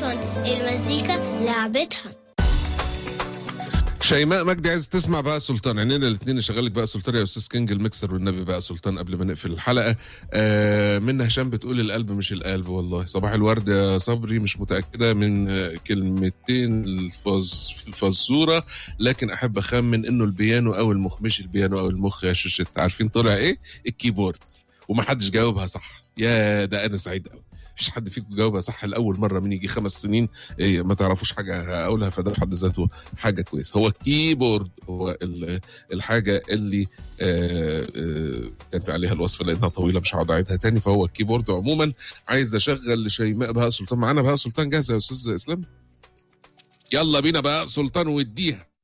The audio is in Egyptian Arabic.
سلطان المزيكا لعبتها شيماء مجدي عايز تسمع بقى سلطان عينينا الاثنين نشغل لك بقى سلطان يا استاذ كينج الميكسر والنبي بقى سلطان قبل ما نقفل الحلقه آه من هشام بتقول القلب مش القلب والله صباح الورد يا صبري مش متاكده من آه، كلمتين الفز في الفزوره لكن احب اخمن انه البيانو او المخ مش البيانو او المخ يا شوشت عارفين طلع ايه الكيبورد ومحدش جاوبها صح يا ده انا سعيد قوي مفيش حد فيكم جاوبها صح لاول مره من يجي خمس سنين إيه ما تعرفوش حاجه اقولها فده في حد ذاته حاجه كويسه هو الكيبورد هو ال- الحاجه اللي آه، آه، كانت عليها الوصفه لانها طويله مش هقعد اعيدها تاني فهو الكيبورد عموما عايز اشغل لشيماء بهاء سلطان معانا بهاء سلطان جاهزه يا استاذ اسلام يلا بينا بهاء سلطان واديها